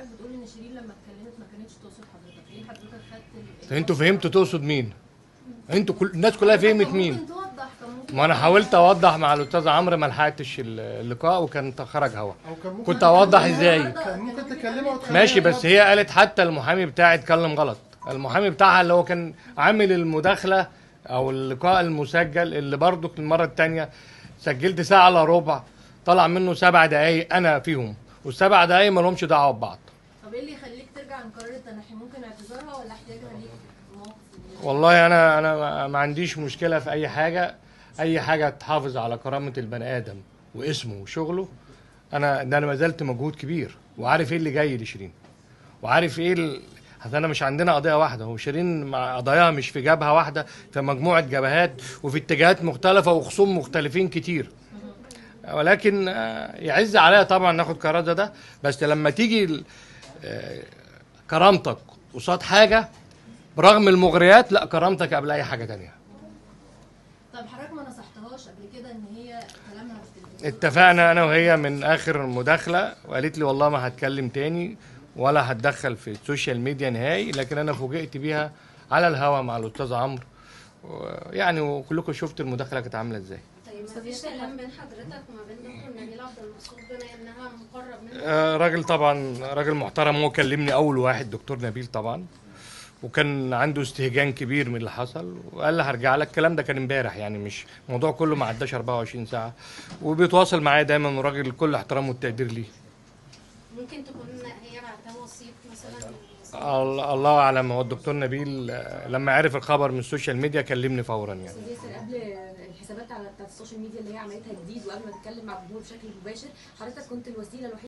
بتقول ان شيرين لما اتكلمت ما كانتش تقصد حضرتك ليه حضرتك خدت ال- انتوا فهمتوا تقصد مين انتوا كل الناس كلها فهمت كان مين ممكن توضح كان ممكن ما انا حاولت اوضح مع الاستاذ عمرو ما لحقتش اللقاء وكان خرج هوا او كان ممكن كنت اوضح ازاي كان ممكن تكلمها وتخليها ماشي بس توضح. هي قالت حتى المحامي بتاعي اتكلم غلط المحامي بتاعها اللي هو كان عامل المداخله او اللقاء المسجل اللي برضو المره الثانيه سجلت ساعه الا ربع طلع منه سبع دقايق انا فيهم والسبع دقايق ما لهمش دعوه ببعض طب ايه اللي يخليك ترجع عن قرار التنحي ممكن اعتذارها ولا احتياجها ليك في موقف زي ده؟ والله انا انا ما- ما عنديش مشكله في اي حاجه اي حاجه تحافظ على كرامه البني ادم واسمه وشغله انا ده انا ما زلت مجهود كبير وعارف ايه اللي جاي لشيرين وعارف ايه ال... أصل انا مش عندنا قضيه واحده هو شيرين مع قضاياها مش في جبهه واحده في مجموعه جبهات وفي اتجاهات مختلفه وخصوم مختلفين كتير ولكن آه، يعز عليا طبعا ناخد قرار زي ده بس لما تيجي ال- آه، كرامتك قصاد حاجه برغم المغريات لا كرامتك قبل اي حاجه تانية طب حضرتك ما نصحتهاش قبل كده ان هي كلامها في التلفزيون اتفقنا انا وهي من اخر مداخله وقالت لي والله ما هتكلم تاني ولا هتدخل في السوشيال ميديا نهائي لكن انا فوجئت بيها على الهوا مع الاستاذ عمرو و- يعني وكلكم شفتوا المداخله كانت عامله ازاي طيب ما فيش كلام بين حضرتك وما بين دكتور نبيل عبد المقصود بما انها مقرب منه آه، راجل طبعا راجل محترم هو كلمني اول واحد دكتور نبيل طبعا وكان عنده استهجان كبير من اللي حصل وقال لي هرجع لك الكلام ده كان امبارح يعني مش الموضوع كله ما عداش 24 ساعه وبيتواصل معايا دايما وراجل كل احترام والتقدير ليه ممكن تكون هي بعتها وسيط مثلا الله الله اعلم هو الدكتور نبيل آه، لما عرف الخبر من السوشيال ميديا كلمني فورا يعني استاذ ياسر قبل الحسابات على بتاعت السوشيال ميديا اللي هي عملتها جديد وقبل ما تتكلم مع الجمهور بشكل مباشر حضرتك كنت الوسيله الوحيده